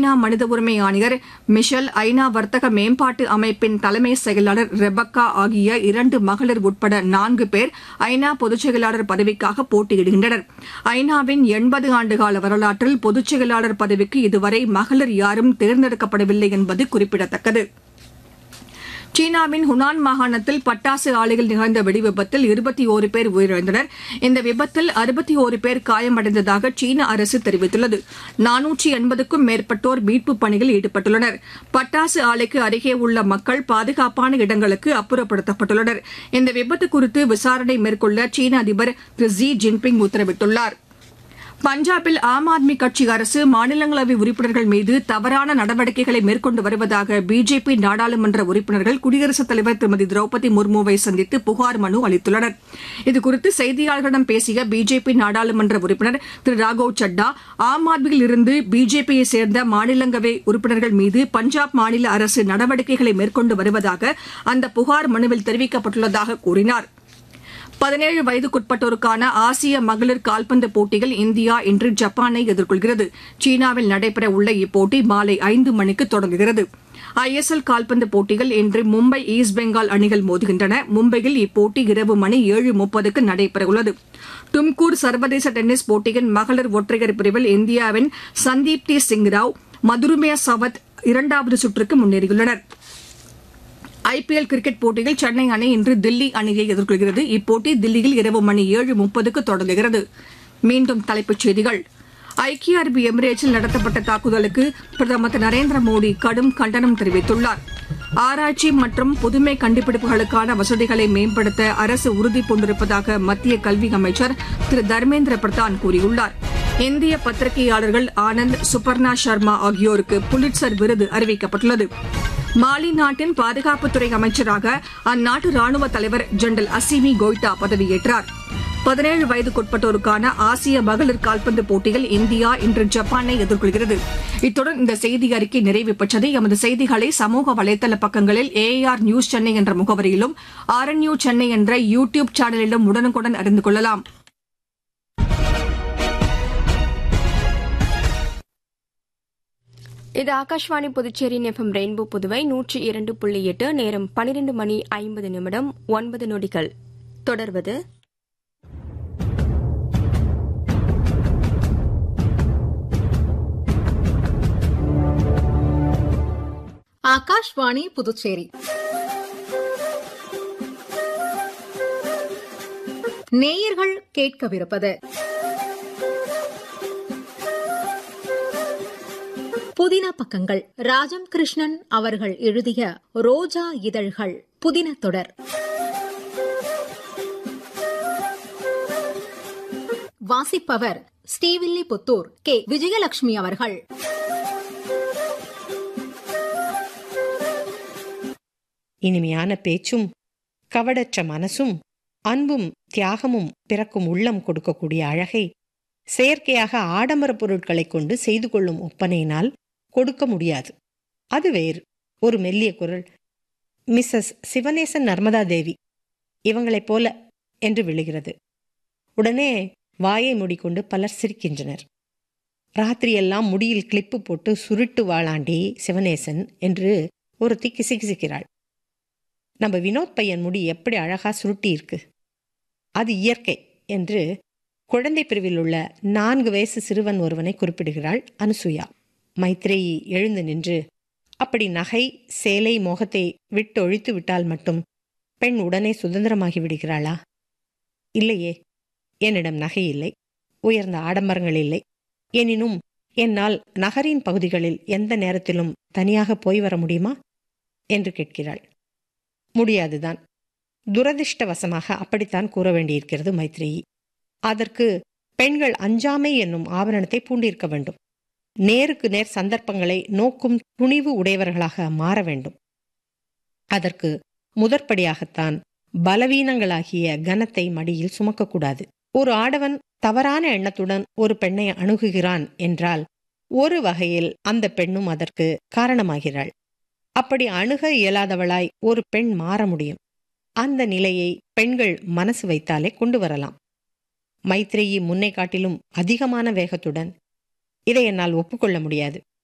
ஐநா மனித உரிமை ஆணையர் மிஷல் ஐநா வர்த்தக மேம்பாட்டு அமைப்பின் தலைமை செயலாளர் ரெபக்கா ஆகிய இரண்டு மகளிர் உட்பட நான்கு பேர் ஐநா பொதுச் செயலாளர் பதவிக்காக போட்டியிடுகின்றனர் ஐநாவின் எண்பது ஆண்டுகால வரலாற்றில் பொதுச் செயலாளர் பதவிக்கு இதுவரை மகளிர் யாரும் தேர்ந்தெடுக்கப்படவில்லை என்பது குறிப்பிடத்தக்கது சீனாவின் ஹுனான் மாகாணத்தில் பட்டாசு ஆலையில் நிகழ்ந்த வெடிவிபத்தில் இருபத்தி ஓரு பேர் உயிரிழந்தனர் இந்த விபத்தில் அறுபத்தி ஓரு பேர் காயமடைந்ததாக சீன அரசு தெரிவித்துள்ளது நானூற்றி எண்பதுக்கும் மேற்பட்டோர் மீட்புப் பணியில் ஈடுபட்டுள்ளனர் பட்டாசு ஆலைக்கு அருகே உள்ள மக்கள் பாதுகாப்பான இடங்களுக்கு அப்புறப்படுத்தப்பட்டுள்ளனர் இந்த விபத்து குறித்து விசாரணை மேற்கொள்ள சீன அதிபர் திரு ஜி ஜின்பிங் உத்தரவிட்டுள்ளார் பஞ்சாபில் ஆம் ஆத்மி கட்சி அரசு மாநிலங்களவை உறுப்பினர்கள் மீது தவறான நடவடிக்கைகளை மேற்கொண்டு வருவதாக பிஜேபி நாடாளுமன்ற உறுப்பினர்கள் குடியரசுத் தலைவர் திருமதி திரௌபதி முர்முவை சந்தித்து புகார் மனு அளித்துள்ளனர் இதுகுறித்து செய்தியாளர்களிடம் பேசிய பிஜேபி நாடாளுமன்ற உறுப்பினர் திரு ராகவ் சட்டா ஆம் ஆத்மியில் இருந்து பிஜேபியை சேர்ந்த மாநிலங்களவை உறுப்பினர்கள் மீது பஞ்சாப் மாநில அரசு நடவடிக்கைகளை மேற்கொண்டு வருவதாக அந்த புகார் மனுவில் தெரிவிக்கப்பட்டுள்ளதாக கூறினார் பதினேழு வயதுக்குட்பட்டோருக்கான ஆசிய மகளிர் கால்பந்து போட்டியில் இந்தியா இன்று ஜப்பானை எதிர்கொள்கிறது சீனாவில் நடைபெறவுள்ள இப்போட்டி மாலை ஐந்து மணிக்கு தொடங்குகிறது ஐஎஸ்எல் கால்பந்து போட்டியில் இன்று மும்பை ஈஸ்ட் பெங்கால் அணிகள் மோதுகின்றன மும்பையில் இப்போட்டி இரவு மணி ஏழு முப்பதுக்கு நடைபெறவுள்ளது தும்கூர் சர்வதேச டென்னிஸ் போட்டியின் மகளிர் ஒற்றையர் பிரிவில் இந்தியாவின் சந்தீப்தி சிங் ராவ் மதுருமே சவத் இரண்டாவது சுற்றுக்கு முன்னேறியுள்ளனா் ஐபிஎல் கிரிக்கெட் போட்டியில் சென்னை அணி இன்று தில்லி அணியை எதிர்கொள்கிறது இப்போட்டி தில்லியில் இரவு மணி ஏழு முப்பதுக்கு தொடங்குகிறது மீண்டும் தலைப்புச் செய்திகள் ஐக்கிய அரபு எமிரேட்ஸில் நடத்தப்பட்ட தாக்குதலுக்கு பிரதமர் திரு நரேந்திர மோடி கடும் கண்டனம் தெரிவித்துள்ளார் ஆராய்ச்சி மற்றும் புதுமை கண்டுபிடிப்புகளுக்கான வசதிகளை மேம்படுத்த அரசு உறுதி பூண்டிருப்பதாக மத்திய கல்வி அமைச்சர் திரு தர்மேந்திர பிரதான் கூறியுள்ளார் இந்திய பத்திரிகையாளர்கள் ஆனந்த் சுபர்ணா சர்மா ஆகியோருக்கு புலிட்சர் விருது அறிவிக்கப்பட்டுள்ளது மாலி நாட்டின் பாதுகாப்புத்துறை அமைச்சராக அந்நாட்டு ராணுவ தலைவர் ஜெனரல் அசிமி கோய்டா பதவியேற்றார் பதினேழு வயதுக்குட்பட்டோருக்கான ஆசிய மகளிர் கால்பந்து போட்டியில் இந்தியா இன்று ஜப்பானை எதிர்கொள்கிறது இத்துடன் இந்த செய்தி அறிக்கை நிறைவு பெற்றது எமது செய்திகளை சமூக வலைதள பக்கங்களில் ஏஆர் நியூஸ் சென்னை என்ற முகவரியிலும் ஆர்என்யூ சென்னை என்ற யூ டியூப் சேனலிலும் உடனுக்குடன் அறிந்து கொள்ளலாம் இது ஆகாஷ்வாணி புதுச்சேரி எஃப்எம் ரெயின்போ புதுவை நூற்றி இரண்டு புள்ளி எட்டு நேரம் பனிரெண்டு மணி ஐம்பது நிமிடம் ஒன்பது நொடிகள் தொடர்வது ஆகாஷ்வாணி புதுச்சேரி நேயர்கள் கேட்கவிருப்பது புதின பக்கங்கள் ராஜம் கிருஷ்ணன் அவர்கள் எழுதிய ரோஜா இதழ்கள் புதின தொடர் வாசிப்பவர் ஸ்ரீவில்லிபுத்தூர் கே விஜயலட்சுமி அவர்கள் இனிமையான பேச்சும் கவடற்ற மனசும் அன்பும் தியாகமும் பிறக்கும் உள்ளம் கொடுக்கக்கூடிய அழகை செயற்கையாக ஆடம்பர பொருட்களைக் கொண்டு செய்து கொள்ளும் ஒப்பனையினால் கொடுக்க முடியாது அது வேறு ஒரு மெல்லிய குரல் மிஸ்ஸஸ் சிவநேசன் நர்மதா தேவி இவங்களைப் போல என்று விழுகிறது உடனே வாயை மூடிக்கொண்டு பலர் சிரிக்கின்றனர் ராத்திரியெல்லாம் முடியில் கிளிப்பு போட்டு சுருட்டு வாழாண்டி சிவநேசன் என்று ஒருத்தி கிசுகிசுக்கிறாள் நம்ம வினோத் பையன் முடி எப்படி அழகா சுருட்டி இருக்கு அது இயற்கை என்று குழந்தை பிரிவில் உள்ள நான்கு வயசு சிறுவன் ஒருவனை குறிப்பிடுகிறாள் அனுசுயா மைத்ரேயி எழுந்து நின்று அப்படி நகை சேலை மோகத்தை விட்டு ஒழித்து விட்டால் மட்டும் பெண் உடனே சுதந்திரமாகி விடுகிறாளா இல்லையே என்னிடம் நகை இல்லை உயர்ந்த ஆடம்பரங்கள் இல்லை எனினும் என்னால் நகரின் பகுதிகளில் எந்த நேரத்திலும் தனியாக போய் வர முடியுமா என்று கேட்கிறாள் முடியாதுதான் துரதிர்ஷ்டவசமாக அப்படித்தான் கூற வேண்டியிருக்கிறது மைத்ரேயி அதற்கு பெண்கள் அஞ்சாமை என்னும் ஆபரணத்தை பூண்டிருக்க வேண்டும் நேருக்கு நேர் சந்தர்ப்பங்களை நோக்கும் துணிவு உடையவர்களாக மாற வேண்டும் அதற்கு முதற்படியாகத்தான் பலவீனங்களாகிய கனத்தை மடியில் சுமக்கக்கூடாது ஒரு ஆடவன் தவறான எண்ணத்துடன் ஒரு பெண்ணை அணுகுகிறான் என்றால் ஒரு வகையில் அந்த பெண்ணும் அதற்கு காரணமாகிறாள் அப்படி அணுக இயலாதவளாய் ஒரு பெண் மாற முடியும் அந்த நிலையை பெண்கள் மனசு வைத்தாலே கொண்டு வரலாம் மைத்ரேயி முன்னை காட்டிலும் அதிகமான வேகத்துடன் இதை என்னால் ஒப்புக்கொள்ள முடியாது